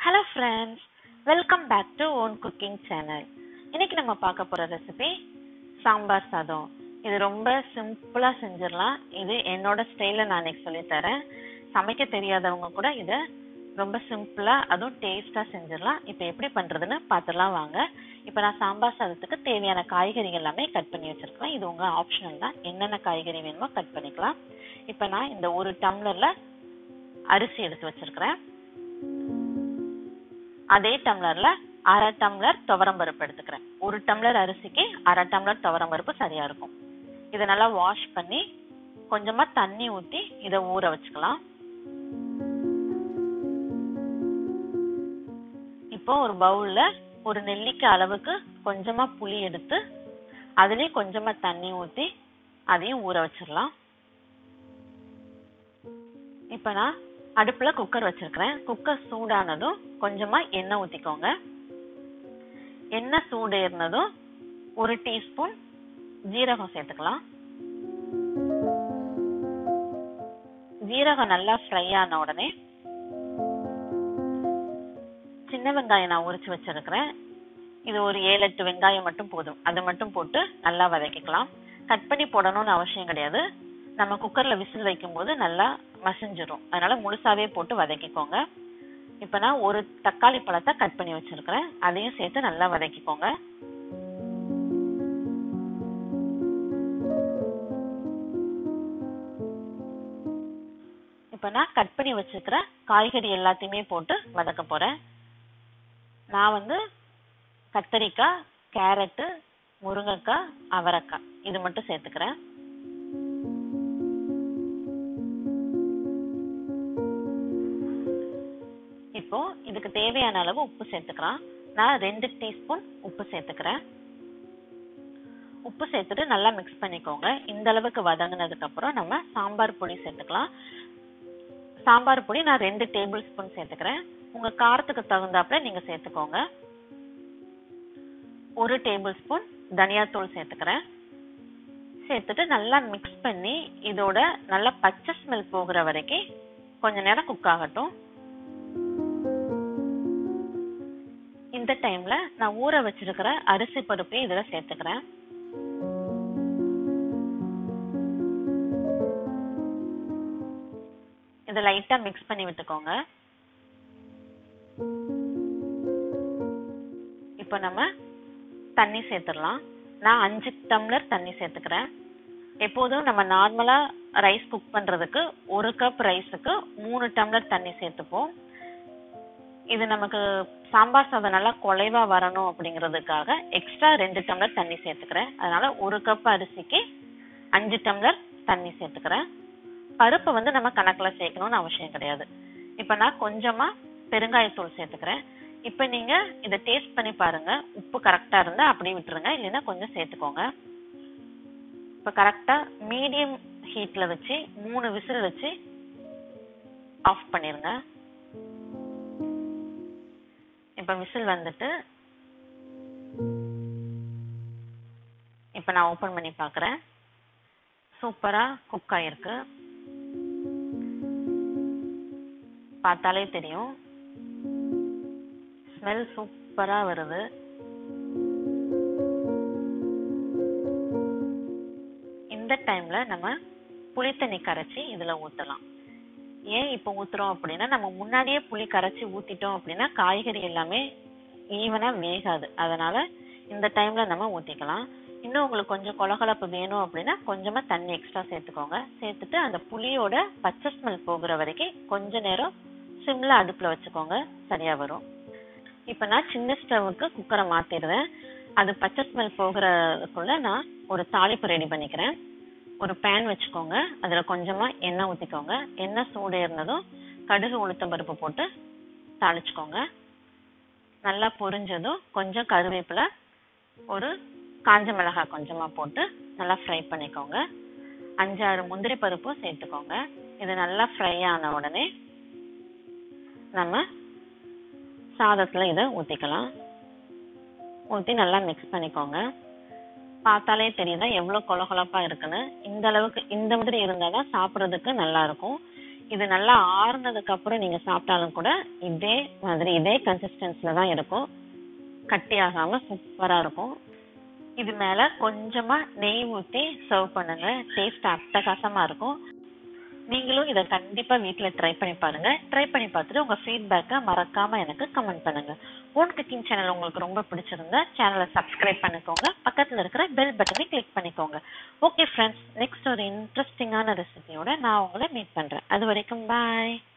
hello friends welcome back to own cooking channel இன்னைக்கு நம்ம பார்க்க போற ரெசிபி சாம்பார் சாதம் இது ரொம்ப சிம்பிளா செஞ்சிடலாம் இது என்னோட ஸ்டைல நான் இன்னைக்கு சொல்லித் தரேன் சமைக்க தெரியாதவங்க கூட இதை ரொம்ப சிம்பிளா அதுவும் டேஸ்டா செஞ்சிடலாம் இப்போ எப்படி பண்றதுன்னு பார்த்துலாம் வாங்க இப்போ நான் சாம்பார் சாதத்துக்கு தேவையான காய்கறிகள் எல்லாமே கட் பண்ணி வச்சிருக்கேன் இது உங்க ஆப்ஷனல் தான் என்னென்ன காய்கறி வேணுமோ கட் பண்ணிக்கலாம் இப்போ நான் இந்த ஒரு டம்ளர்ல அரிசி எடுத்து வச்சிருக்கிறேன் அதே டம்ளர்ல அரை டம்ளர் துவரம் பருப்பு எடுத்துக்கிறேன் ஒரு டம்ளர் அரிசிக்கு அரை டம்ளர் துவரம் பருப்பு சரியா இருக்கும் இதை நல்லா வாஷ் பண்ணி கொஞ்சமா தண்ணி ஊத்தி இதை ஊற வச்சுக்கலாம் இப்போ ஒரு பவுல்ல ஒரு நெல்லிக்காய் அளவுக்கு கொஞ்சமா புளி எடுத்து அதுலயும் கொஞ்சமா தண்ணி ஊத்தி அதையும் ஊற வச்சிடலாம் இப்போ நான் அடுப்புல குக்கர் வச்சிருக்கிறேன் குக்கர் சூடானதும் கொஞ்சமா எண்ணெய் ஊத்திக்கோங்க எண்ணெய் சூடு ஏறினதும் ஒரு டீஸ்பூன் ஜீரகம் சேர்த்துக்கலாம் ஜீரகம் நல்லா ஃப்ரை ஆன உடனே சின்ன வெங்காயம் நான் உரிச்சு வச்சிருக்கிறேன் இது ஒரு ஏழு எட்டு வெங்காயம் மட்டும் போதும் அதை மட்டும் போட்டு நல்லா வதக்கிக்கலாம் கட் பண்ணி போடணும்னு அவசியம் கிடையாது நம்ம குக்கர்ல விசில் வைக்கும்போது நல்லா மசிஞ்சிரும் அதனால முழுசாவே போட்டு வதக்கிக்கோங்க இப்போ நான் ஒரு தக்காளி பழத்தை கட் பண்ணி வச்சிருக்கிறேன் அதையும் சேர்த்து நல்லா வதக்கிக்கோங்க இப்போ நான் கட் பண்ணி வச்சிருக்கிற காய்கறி எல்லாத்தையுமே போட்டு வதக்க போறேன் நான் வந்து கத்தரிக்காய் கேரட்டு முருங்கைக்காய் அவரைக்காய் இது மட்டும் சேர்த்துக்கிறேன் இப்போ இதுக்கு தேவையான அளவு உப்பு சேர்த்துக்கலாம் நான் ரெண்டு டீஸ்பூன் உப்பு சேர்த்துக்கிறேன் உப்பு சேர்த்துட்டு நல்லா மிக்ஸ் பண்ணிக்கோங்க இந்த அளவுக்கு வதங்கினதுக்கு அப்புறம் நம்ம சாம்பார் பொடி சேர்த்துக்கலாம் சாம்பார் பொடி நான் ரெண்டு டேபிள் ஸ்பூன் சேர்த்துக்கிறேன் உங்க காரத்துக்கு தகுந்தாப்புல நீங்க சேர்த்துக்கோங்க ஒரு டேபிள் ஸ்பூன் தனியாத்தூள் சேர்த்துக்கிறேன் சேர்த்துட்டு நல்லா மிக்ஸ் பண்ணி இதோட நல்லா பச்சை ஸ்மெல் போகிற வரைக்கும் கொஞ்ச நேரம் குக் ஆகட்டும் இந்த டைம்ல நான் ஊற வச்சிருக்கிற அரிசி பருப்பையும் இதுல சேர்த்துக்கிறேன் இதை லைட்டா மிக்ஸ் பண்ணி விட்டுக்கோங்க இப்போ நம்ம தண்ணி சேர்த்துடலாம் நான் அஞ்சு டம்ளர் தண்ணி சேர்த்துக்கிறேன் எப்போதும் நம்ம நார்மலா ரைஸ் குக் பண்றதுக்கு ஒரு கப் ரைஸுக்கு மூணு டம்ளர் தண்ணி சேர்த்துப்போம் இது நமக்கு சாம்பார் சாதம் நல்லா குலைவா வரணும் அப்படிங்கிறதுக்காக எக்ஸ்ட்ரா ரெண்டு டம்ளர் தண்ணி சேர்த்துக்கிறேன் அதனால ஒரு கப் அரிசிக்கு அஞ்சு டம்ளர் தண்ணி சேர்த்துக்கிறேன் பருப்பை வந்து நம்ம கணக்குல சேர்க்கணும்னு அவசியம் கிடையாது இப்போ நான் கொஞ்சமா பெருங்காயத்தூள் சேர்த்துக்கிறேன் இப்போ நீங்க இதை டேஸ்ட் பண்ணி பாருங்க உப்பு கரெக்டா இருந்தா அப்படியே விட்டுருங்க இல்லைன்னா கொஞ்சம் சேர்த்துக்கோங்க இப்போ கரெக்டா மீடியம் ஹீட்ல வச்சு மூணு விசில் வச்சு ஆஃப் பண்ணிருங்க இப்ப விசில் வந்துட்டு இப்ப நான் ஓபன் பண்ணி பாக்குறேன் சூப்பரா குக் ஆயிருக்கு பார்த்தாலே தெரியும் ஸ்மெல் சூப்பரா வருது இந்த டைம்ல நம்ம புளித்தண்ணி கரைச்சி இதுல ஊத்தலாம் ஏன் இப்போ ஊத்துறோம் அப்படின்னா நம்ம முன்னாடியே புளி கரைச்சி ஊத்திட்டோம் அப்படின்னா காய்கறி எல்லாமே ஈவனா வேகாது அதனால இந்த டைம்ல நம்ம ஊத்திக்கலாம் இன்னும் உங்களுக்கு கொஞ்சம் கொலகலப்பு வேணும் அப்படின்னா கொஞ்சமா தண்ணி எக்ஸ்ட்ரா சேர்த்துக்கோங்க சேர்த்துட்டு அந்த புளியோட பச்சை ஸ்மெல் போகிற வரைக்கும் கொஞ்ச நேரம் சிம்ல அடுப்புல வச்சுக்கோங்க சரியா வரும் இப்ப நான் சின்ன ஸ்டவ்வுக்கு குக்கரை மாத்திடுறேன் அது பச்சை ஸ்மெல் போகிறதுக்குள்ள நான் ஒரு தாளிப்பு ரெடி பண்ணிக்கிறேன் ஒரு பேன் வச்சுக்கோங்க அதுல கொஞ்சமா எண்ணெய் ஊத்திக்கோங்க எண்ணெய் சூடு இருந்ததும் கடுகு உளுத்தம் பருப்பு போட்டு தாளிச்சுக்கோங்க நல்லா பொரிஞ்சதும் கொஞ்சம் கருவேப்பிலை ஒரு காஞ்ச மிளகாய் கொஞ்சமா போட்டு நல்லா ஃப்ரை பண்ணிக்கோங்க அஞ்சாறு முந்திரி பருப்பும் சேர்த்துக்கோங்க இது நல்லா ஃப்ரை ஆன உடனே நம்ம சாதத்துல இதை ஊத்திக்கலாம் ஊத்தி நல்லா மிக்ஸ் பண்ணிக்கோங்க பார்த்தாலே தெரியுதா எவ்வளவு கொலகொலப்பா இருக்குன்னு இந்த அளவுக்கு இந்த மாதிரி இருந்தாதான் சாப்பிடுறதுக்கு நல்லா இருக்கும் இது நல்லா ஆறுனதுக்கு அப்புறம் நீங்க சாப்பிட்டாலும் கூட இதே மாதிரி இதே கன்சிஸ்டன்சில தான் இருக்கும் கட்டியாகாம சூப்பரா இருக்கும் இது மேல கொஞ்சமா நெய் ஊத்தி சர்வ் பண்ணுங்க டேஸ்ட் அட்டகாசமா இருக்கும் நீங்களும் இதை கண்டிப்பா வீட்ல ட்ரை பண்ணி பாருங்க ட்ரை பண்ணி பார்த்துட்டு உங்க ஃபீட்பேக்கை மறக்காம எனக்கு கமெண்ட் பண்ணுங்க ஓன் குக்கிங் சேனல் உங்களுக்கு ரொம்ப பிடிச்சிருந்தா சேனலை சப்ஸ்கிரைப் பண்ணிக்கோங்க பக்கத்துல இருக்கிற பெல் பட்டனை கிளிக் பண்ணிக்கோங்க ஓகே ஃப்ரெண்ட்ஸ் நெக்ஸ்ட் ஒரு இன்ட்ரெஸ்டிங்கான ரெசிபியோட நான் உங்களை மீட் பண்றேன் அது வரைக்கும் பாய்